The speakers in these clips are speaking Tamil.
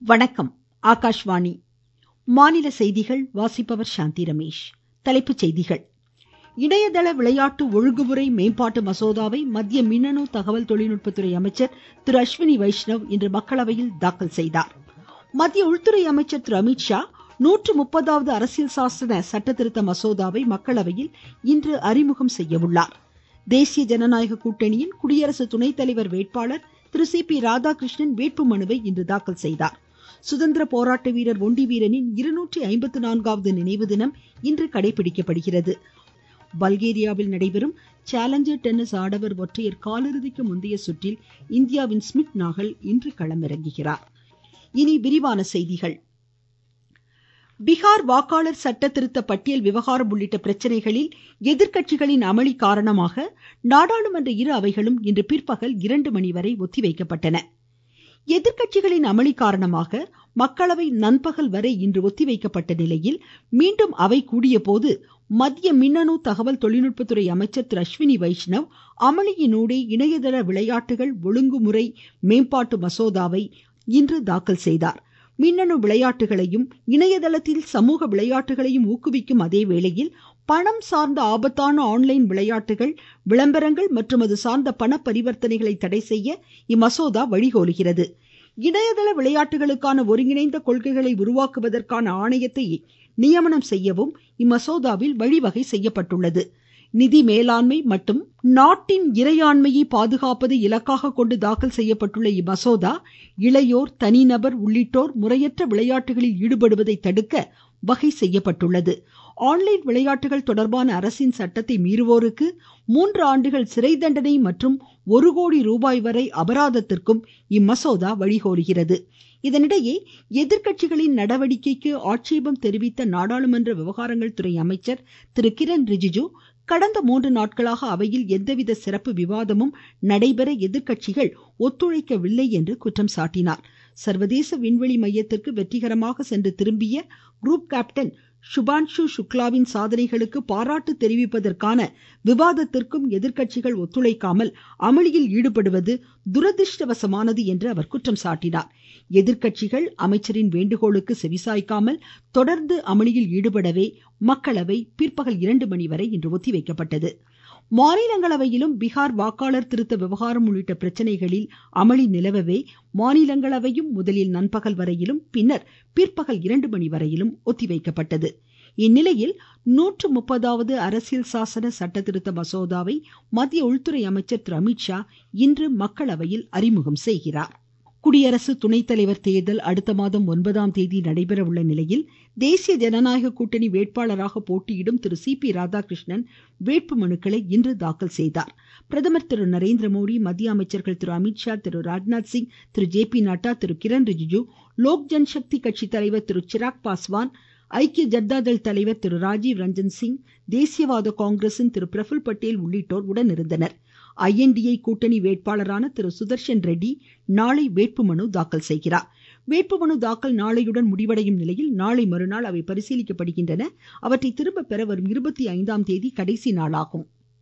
வணக்கம் ஆகாஷ்வாணி மாநில செய்திகள் வாசிப்பவர் சாந்தி ரமேஷ் தலைப்புச் செய்திகள் இணையதள விளையாட்டு ஒழுங்குமுறை மேம்பாட்டு மசோதாவை மத்திய மின்னணு தகவல் தொழில்நுட்பத்துறை அமைச்சர் திரு அஸ்வினி வைஷ்ணவ் இன்று மக்களவையில் தாக்கல் செய்தார் மத்திய உள்துறை அமைச்சர் திரு அமித்ஷா நூற்று முப்பதாவது அரசியல் சாசன சட்டத்திருத்த மசோதாவை மக்களவையில் இன்று அறிமுகம் செய்ய உள்ளார் தேசிய ஜனநாயக கூட்டணியின் குடியரசு துணைத் தலைவர் வேட்பாளர் திரு சி பி ராதாகிருஷ்ணன் வேட்புமனுவை இன்று தாக்கல் செய்தார் சுதந்திர போராட்ட வீரர் ஒண்டி வீரனின் இருநூற்றி ஐம்பத்து நான்காவது நினைவு தினம் இன்று கடைபிடிக்கப்படுகிறது பல்கேரியாவில் நடைபெறும் சேலஞ்சர் டென்னிஸ் ஆடவர் ஒற்றையர் காலிறுதிக்கு முந்தைய சுற்றில் இந்தியாவின் ஸ்மித் நாகல் இன்று களமிறங்குகிறார் இனி விரிவான செய்திகள் பீகார் வாக்காளர் சட்ட திருத்த பட்டியல் விவகாரம் உள்ளிட்ட பிரச்சனைகளில் எதிர்க்கட்சிகளின் அமளி காரணமாக நாடாளுமன்ற இரு அவைகளும் இன்று பிற்பகல் இரண்டு மணி வரை ஒத்திவைக்கப்பட்டன எதிர்க்கட்சிகளின் அமளி காரணமாக மக்களவை நண்பகல் வரை இன்று ஒத்திவைக்கப்பட்ட நிலையில் மீண்டும் அவை கூடியபோது மத்திய மின்னணு தகவல் தொழில்நுட்பத்துறை அமைச்சர் திரு அஸ்வினி வைஷ்ணவ் அமளியினூடே இணையதள விளையாட்டுகள் ஒழுங்குமுறை மேம்பாட்டு மசோதாவை இன்று தாக்கல் செய்தார் மின்னணு விளையாட்டுகளையும் இணையதளத்தில் சமூக விளையாட்டுகளையும் ஊக்குவிக்கும் அதே வேளையில் பணம் சார்ந்த ஆபத்தான ஆன்லைன் விளையாட்டுகள் விளம்பரங்கள் மற்றும் அது சார்ந்த பண பரிவர்த்தனைகளை தடை செய்ய இம்மசோதா வழிகோலுகிறது இணையதள விளையாட்டுகளுக்கான ஒருங்கிணைந்த கொள்கைகளை உருவாக்குவதற்கான ஆணையத்தை நியமனம் செய்யவும் இம்மசோதாவில் வழிவகை செய்யப்பட்டுள்ளது நிதி மேலாண்மை மற்றும் நாட்டின் இறையாண்மையை பாதுகாப்பதை இலக்காக கொண்டு தாக்கல் செய்யப்பட்டுள்ள இம்மசோதா இளையோர் தனிநபர் உள்ளிட்டோர் முறையற்ற விளையாட்டுகளில் ஈடுபடுவதை தடுக்க வகை செய்யப்பட்டுள்ளது ஆன்லைன் விளையாட்டுகள் தொடர்பான அரசின் சட்டத்தை மீறுவோருக்கு மூன்று ஆண்டுகள் சிறை தண்டனை மற்றும் ஒரு கோடி ரூபாய் வரை அபராதத்திற்கும் இம்மசோதா வழிகோலுகிறது இதனிடையே எதிர்க்கட்சிகளின் நடவடிக்கைக்கு ஆட்சேபம் தெரிவித்த நாடாளுமன்ற விவகாரங்கள் துறை அமைச்சர் திரு கிரண் ரிஜிஜு கடந்த மூன்று நாட்களாக அவையில் எந்தவித சிறப்பு விவாதமும் நடைபெற எதிர்க்கட்சிகள் ஒத்துழைக்கவில்லை என்று குற்றம் சாட்டினார் சர்வதேச விண்வெளி மையத்திற்கு வெற்றிகரமாக சென்று திரும்பிய குரூப் கேப்டன் சுபான்ஷு சுக்லாவின் சாதனைகளுக்கு பாராட்டு தெரிவிப்பதற்கான விவாதத்திற்கும் எதிர்க்கட்சிகள் ஒத்துழைக்காமல் அமளியில் ஈடுபடுவது துரதிருஷ்டவசமானது என்று அவர் குற்றம் சாட்டினார் எதிர்க்கட்சிகள் அமைச்சரின் வேண்டுகோளுக்கு செவிசாய்க்காமல் தொடர்ந்து அமளியில் ஈடுபடவே மக்களவை பிற்பகல் இரண்டு மணி வரை இன்று ஒத்திவைக்கப்பட்டது மாநிலங்களவையிலும் பீகார் வாக்காளர் திருத்த விவகாரம் உள்ளிட்ட பிரச்சனைகளில் அமளி நிலவவே மாநிலங்களவையும் முதலில் நண்பகல் வரையிலும் பின்னர் பிற்பகல் இரண்டு மணி வரையிலும் ஒத்திவைக்கப்பட்டது இந்நிலையில் நூற்று முப்பதாவது அரசியல் சாசன சட்ட திருத்த மசோதாவை மத்திய உள்துறை அமைச்சர் திரு அமித்ஷா இன்று மக்களவையில் அறிமுகம் செய்கிறார் குடியரசு துணைத் தலைவர் தேர்தல் அடுத்த மாதம் ஒன்பதாம் தேதி நடைபெற உள்ள நிலையில் தேசிய ஜனநாயக கூட்டணி வேட்பாளராக போட்டியிடும் திரு சி பி ராதாகிருஷ்ணன் வேட்பு மனுக்களை இன்று தாக்கல் செய்தார் பிரதமர் திரு நரேந்திர மோடி மத்திய அமைச்சர்கள் திரு அமித்ஷா திரு ராஜ்நாத் சிங் திரு ஜே பி நட்டா திரு கிரண் ரிஜிஜு லோக் ஜன்சக்தி கட்சி தலைவர் திரு சிராக் பாஸ்வான் ஐக்கிய ஜனதாதள் தலைவர் திரு ராஜீவ் ரஞ்சன் சிங் தேசியவாத காங்கிரசின் திரு பிரபுல் பட்டேல் உள்ளிட்டோர் உடனிருந்தனர் ஐஎன்டிஏ கூட்டணி வேட்பாளரான திரு சுதர்ஷன் ரெட்டி நாளை வேட்புமனு தாக்கல் செய்கிறார் வேட்புமனு தாக்கல் நாளையுடன் முடிவடையும் நிலையில் நாளை மறுநாள் அவை பரிசீலிக்கப்படுகின்றன அவற்றை திரும்ப பெற வரும் இருபத்தி ஐந்தாம் தேதி கடைசி நாளாகும்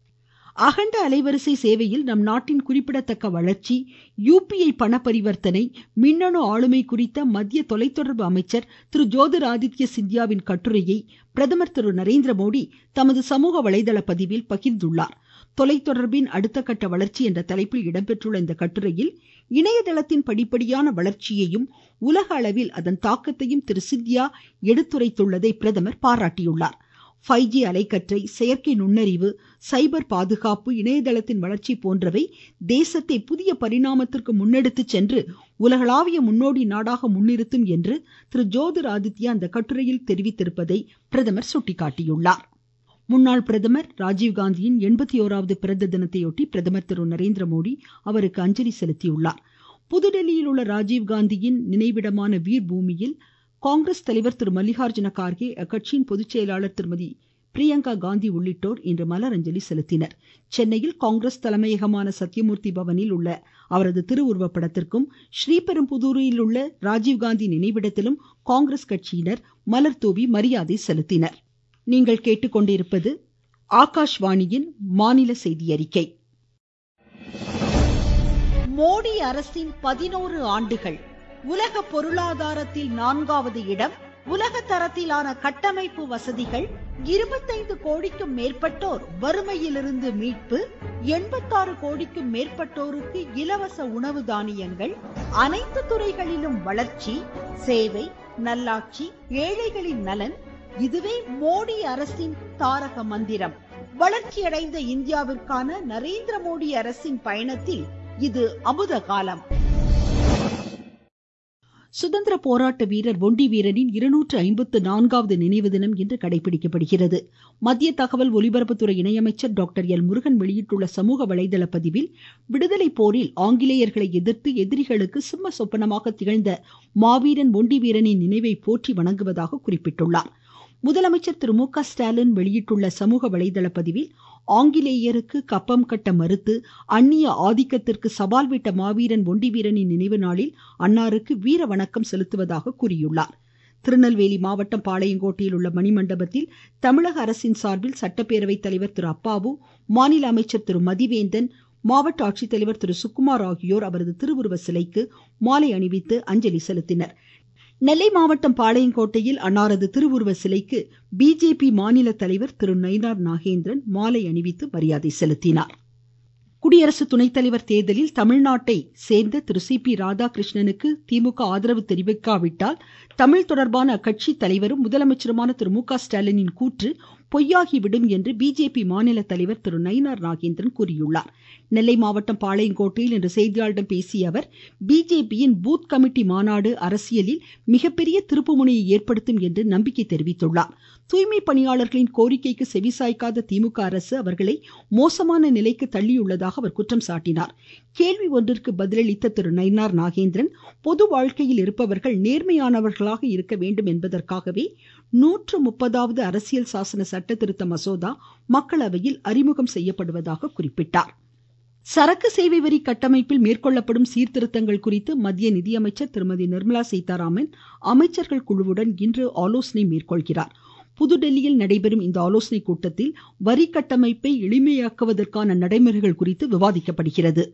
அகண்ட அலைவரிசை சேவையில் நம் நாட்டின் குறிப்பிடத்தக்க வளர்ச்சி யுபிஐ பண பரிவர்த்தனை மின்னணு ஆளுமை குறித்த மத்திய தொலைத்தொடர்பு அமைச்சர் திரு ஜோதிர் ஆதித்ய சிந்தியாவின் கட்டுரையை பிரதமர் திரு நரேந்திர மோடி தமது சமூக வலைதள பதிவில் பகிர்ந்துள்ளார் தொலைத்தொடர்பின் அடுத்த கட்ட வளர்ச்சி என்ற தலைப்பில் இடம்பெற்றுள்ள இந்த கட்டுரையில் இணையதளத்தின் படிப்படியான வளர்ச்சியையும் உலக அளவில் அதன் தாக்கத்தையும் திரு சிந்தியா எடுத்துரைத்துள்ளதை பிரதமர் பாராட்டியுள்ளார் ஃபைவ் ஜி அலைக்கற்றை செயற்கை நுண்ணறிவு சைபர் பாதுகாப்பு இணையதளத்தின் வளர்ச்சி போன்றவை தேசத்தை புதிய பரிணாமத்திற்கு முன்னெடுத்து சென்று உலகளாவிய முன்னோடி நாடாக முன்னிறுத்தும் என்று திரு ஜோதிர் ஆதித்யா அந்த கட்டுரையில் தெரிவித்திருப்பதை பிரதமர் சுட்டிக்காட்டியுள்ளார் முன்னாள் பிரதமர் ராஜீவ்காந்தியின் எண்பத்தி ஓராவது பிறந்த தினத்தையொட்டி பிரதமர் திரு நரேந்திர மோடி அவருக்கு அஞ்சலி செலுத்தியுள்ளார் புதுடெல்லியில் உள்ள ராஜீவ்காந்தியின் நினைவிடமான வீர் பூமியில் காங்கிரஸ் தலைவர் திரு மல்லிகார்ஜுன கார்கே அக்கட்சியின் பொதுச் செயலாளர் திருமதி பிரியங்கா காந்தி உள்ளிட்டோர் இன்று மலரஞ்சலி செலுத்தினர் சென்னையில் காங்கிரஸ் தலைமையகமான சத்தியமூர்த்தி பவனில் உள்ள அவரது திருவுருவப் படத்திற்கும் ஸ்ரீபெரும்புதூரில் உள்ள ராஜீவ்காந்தி நினைவிடத்திலும் காங்கிரஸ் கட்சியினர் மலர் தூவி மரியாதை செலுத்தினர் நீங்கள் கேட்டுக்கொண்டிருப்பது ஆகாஷ்வாணியின் மாநில செய்தி அறிக்கை மோடி அரசின் பதினோரு ஆண்டுகள் உலக பொருளாதாரத்தில் நான்காவது இடம் உலக தரத்திலான கட்டமைப்பு வசதிகள் இருபத்தைந்து கோடிக்கும் மேற்பட்டோர் வறுமையிலிருந்து மீட்பு எண்பத்தாறு கோடிக்கும் மேற்பட்டோருக்கு இலவச உணவு தானியங்கள் அனைத்து துறைகளிலும் வளர்ச்சி சேவை நல்லாட்சி ஏழைகளின் நலன் இதுவே மோடி அரசின் தாரக மந்திரம் வளர்ச்சியடைந்த இந்தியாவிற்கான நரேந்திர மோடி அரசின் பயணத்தில் இது அமுத காலம் சுதந்திர போராட்ட வீரர் ஒண்டி வீரனின் இருநூற்று ஐம்பத்து நான்காவது நினைவு தினம் இன்று கடைபிடிக்கப்படுகிறது மத்திய தகவல் ஒலிபரப்புத்துறை இணையமைச்சர் டாக்டர் எல் முருகன் வெளியிட்டுள்ள சமூக வலைதள பதிவில் விடுதலை போரில் ஆங்கிலேயர்களை எதிர்த்து எதிரிகளுக்கு சிம்ம சொப்பனமாக திகழ்ந்த மாவீரன் ஒண்டி வீரனின் நினைவை போற்றி வணங்குவதாக குறிப்பிட்டுள்ளார் முதலமைச்சர் திரு மு க ஸ்டாலின் வெளியிட்டுள்ள சமூக வலைதள பதிவில் ஆங்கிலேயருக்கு கப்பம் கட்ட மறுத்து அந்நிய ஆதிக்கத்திற்கு சவால் விட்ட மாவீரன் ஒண்டி வீரனின் நினைவு நாளில் அன்னாருக்கு வீர வணக்கம் செலுத்துவதாக கூறியுள்ளார் திருநெல்வேலி மாவட்டம் பாளையங்கோட்டையில் உள்ள மணிமண்டபத்தில் தமிழக அரசின் சார்பில் சட்டப்பேரவை தலைவர் திரு அப்பாவு மாநில அமைச்சர் திரு மதிவேந்தன் மாவட்ட ஆட்சித்தலைவர் திரு சுக்குமார் ஆகியோர் அவரது திருவுருவ சிலைக்கு மாலை அணிவித்து அஞ்சலி செலுத்தினர் நெல்லை மாவட்டம் பாளையங்கோட்டையில் அன்னாரது திருவுருவ சிலைக்கு பிஜேபி மாநில தலைவர் திரு நயினார் நாகேந்திரன் மாலை அணிவித்து மரியாதை செலுத்தினார் குடியரசு துணைத் தலைவர் தேர்தலில் தமிழ்நாட்டை சேர்ந்த திரு சி பி ராதாகிருஷ்ணனுக்கு திமுக ஆதரவு தெரிவிக்காவிட்டால் தமிழ் தொடர்பான அக்கட்சி தலைவரும் முதலமைச்சருமான திரு மு க ஸ்டாலினின் கூற்று பொய்யாகிவிடும் என்று பிஜேபி மாநில தலைவர் திரு நயினார் நாகேந்திரன் கூறியுள்ளார் நெல்லை மாவட்டம் பாளையங்கோட்டையில் இன்று செய்தியாளர்களிடம் பேசிய அவர் பிஜேபியின் பூத் கமிட்டி மாநாடு அரசியலில் மிகப்பெரிய திருப்புமுனையை ஏற்படுத்தும் என்று நம்பிக்கை தெரிவித்துள்ளார் தூய்மை பணியாளர்களின் கோரிக்கைக்கு செவிசாய்க்காத திமுக அரசு அவர்களை மோசமான நிலைக்கு தள்ளியுள்ளதாக அவர் குற்றம் சாட்டினார் கேள்வி ஒன்றிற்கு பதிலளித்த திரு நயினார் நாகேந்திரன் பொது வாழ்க்கையில் இருப்பவர்கள் நேர்மையானவர்களாக இருக்க வேண்டும் என்பதற்காகவே நூற்று முப்பதாவது அரசியல் சாசன சட்ட திருத்த மசோதா மக்களவையில் அறிமுகம் செய்யப்படுவதாக குறிப்பிட்டார் சரக்கு சேவை வரி கட்டமைப்பில் மேற்கொள்ளப்படும் சீர்திருத்தங்கள் குறித்து மத்திய நிதியமைச்சர் திருமதி நிர்மலா சீதாராமன் அமைச்சர்கள் குழுவுடன் இன்று ஆலோசனை மேற்கொள்கிறார் புதுடெல்லியில் நடைபெறும் இந்த ஆலோசனை கூட்டத்தில் வரி கட்டமைப்பை எளிமையாக்குவதற்கான நடைமுறைகள் குறித்து விவாதிக்கப்படுகிறது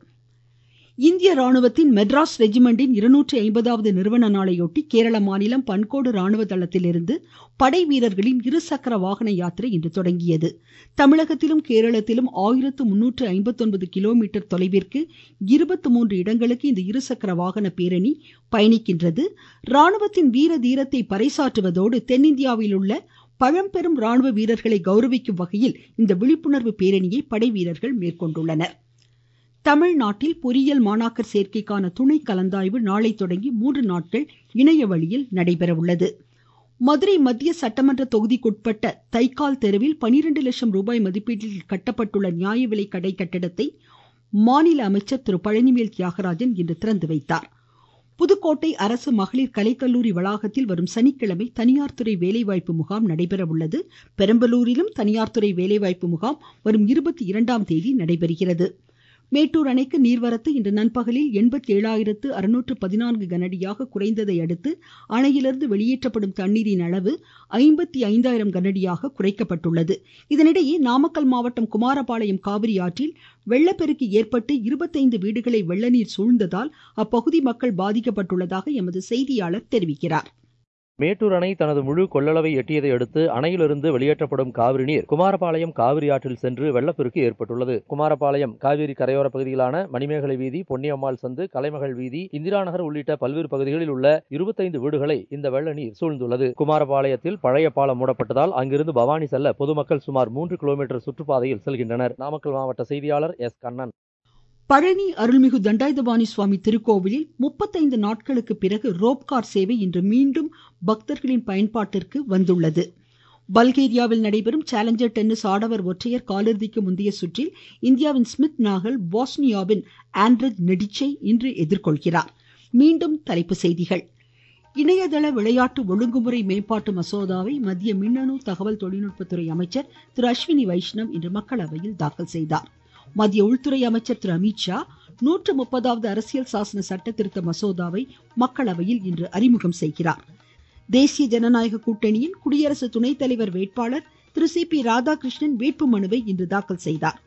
இந்திய ராணுவத்தின் மெட்ராஸ் ரெஜிமெண்டின் இருநூற்றி ஐம்பதாவது நிறுவன நாளையொட்டி கேரள மாநிலம் பன்கோடு ராணுவ தளத்திலிருந்து படை வீரர்களின் இருசக்கர வாகன யாத்திரை இன்று தொடங்கியது தமிழகத்திலும் கேரளத்திலும் ஆயிரத்து முன்னூற்று ஐம்பத்தொன்பது கிலோமீட்டர் தொலைவிற்கு இருபத்தி மூன்று இடங்களுக்கு இந்த இருசக்கர வாகன பேரணி பயணிக்கின்றது ராணுவத்தின் வீர தீரத்தை பறைசாற்றுவதோடு தென்னிந்தியாவில் உள்ள பழம்பெரும் ராணுவ வீரர்களை கௌரவிக்கும் வகையில் இந்த விழிப்புணர்வு பேரணியை படை வீரர்கள் மேற்கொண்டுள்ளனர் தமிழ்நாட்டில் பொறியியல் மாணாக்கர் சேர்க்கைக்கான துணை கலந்தாய்வு நாளை தொடங்கி மூன்று நாட்கள் இணைய வழியில் நடைபெற உள்ளது மதுரை மத்திய சட்டமன்ற தொகுதிக்குட்பட்ட தைக்கால் தெருவில் பனிரெண்டு லட்சம் ரூபாய் மதிப்பீட்டில் கட்டப்பட்டுள்ள நியாய விலை கடை கட்டிடத்தை மாநில அமைச்சர் திரு பழனிவேல் தியாகராஜன் இன்று திறந்து வைத்தார் புதுக்கோட்டை அரசு மகளிர் கலைக்கல்லூரி வளாகத்தில் வரும் சனிக்கிழமை தனியார் துறை வேலைவாய்ப்பு முகாம் நடைபெற உள்ளது பெரம்பலூரிலும் தனியார் துறை வேலைவாய்ப்பு முகாம் வரும் இருபத்தி இரண்டாம் தேதி நடைபெறுகிறது மேட்டூர் அணைக்கு நீர்வரத்து இன்று நண்பகலில் எண்பத்தி ஏழாயிரத்து அறுநூற்று பதினான்கு கனடியாக குறைந்ததை அடுத்து அணையிலிருந்து வெளியேற்றப்படும் தண்ணீரின் அளவு ஐம்பத்தி ஐந்தாயிரம் கனடியாக குறைக்கப்பட்டுள்ளது இதனிடையே நாமக்கல் மாவட்டம் குமாரபாளையம் காவிரி ஆற்றில் வெள்ளப்பெருக்கு ஏற்பட்டு இருபத்தைந்து வீடுகளை வெள்ளநீர் சூழ்ந்ததால் அப்பகுதி மக்கள் பாதிக்கப்பட்டுள்ளதாக எமது செய்தியாளர் தெரிவிக்கிறார் மேட்டூர் அணை தனது முழு கொள்ளளவை எட்டியதை அடுத்து அணையிலிருந்து வெளியேற்றப்படும் காவிரி நீர் குமாரபாளையம் காவிரி ஆற்றில் சென்று வெள்ளப்பெருக்கு ஏற்பட்டுள்ளது குமாரபாளையம் காவிரி கரையோர பகுதியிலான மணிமேகலை வீதி பொன்னியம்மாள் சந்து கலைமகள் வீதி இந்திரா நகர் உள்ளிட்ட பல்வேறு பகுதிகளில் உள்ள இருபத்தைந்து வீடுகளை இந்த வெள்ள நீர் சூழ்ந்துள்ளது குமாரபாளையத்தில் பழைய பாலம் மூடப்பட்டதால் அங்கிருந்து பவானி செல்ல பொதுமக்கள் சுமார் மூன்று கிலோமீட்டர் சுற்றுப்பாதையில் செல்கின்றனர் நாமக்கல் மாவட்ட செய்தியாளர் எஸ் கண்ணன் பழனி அருள்மிகு தண்டாயுதபாணி சுவாமி திருக்கோவிலில் முப்பத்தைந்து நாட்களுக்கு பிறகு ரோப்கார் சேவை இன்று மீண்டும் பக்தர்களின் பயன்பாட்டிற்கு வந்துள்ளது பல்கேரியாவில் நடைபெறும் சேலஞ்சர் டென்னிஸ் ஆடவர் ஒற்றையர் காலிறுதிக்கு முந்தைய சுற்றில் இந்தியாவின் ஸ்மித் நாகல் போஸ்னியாவின் ஆண்ட்ரட் நெடிச்சை இன்று எதிர்கொள்கிறார் மீண்டும் தலைப்புச் செய்திகள் இணையதள விளையாட்டு ஒழுங்குமுறை மேம்பாட்டு மசோதாவை மத்திய மின்னணு தகவல் தொழில்நுட்பத்துறை அமைச்சர் திரு அஸ்வினி வைஷ்ணவ் இன்று மக்களவையில் தாக்கல் செய்தார் மத்திய உள்துறை அமைச்சர் திரு அமித்ஷா நூற்று முப்பதாவது அரசியல் சாசன சட்ட திருத்த மசோதாவை மக்களவையில் இன்று அறிமுகம் செய்கிறார் தேசிய ஜனநாயக கூட்டணியின் குடியரசு துணைத் தலைவர் வேட்பாளர் திரு சி பி ராதாகிருஷ்ணன் வேட்புமனுவை இன்று தாக்கல் செய்தார்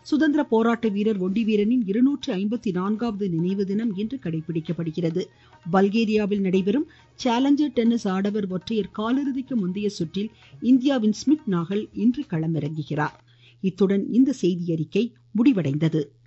சுதந்திர போராட்ட வீரர் ஒண்டி வீரனின் இருநூற்று ஐம்பத்தி நான்காவது நினைவு தினம் இன்று கடைபிடிக்கப்படுகிறது பல்கேரியாவில் நடைபெறும் சேலஞ்சர் டென்னிஸ் ஆடவர் ஒற்றையர் காலிறுதிக்கு முந்தைய சுற்றில் இந்தியாவின் ஸ்மித் நாகல் இன்று களமிறங்குகிறார் இத்துடன் இந்த செய்தியறிக்கை முடிவடைந்தது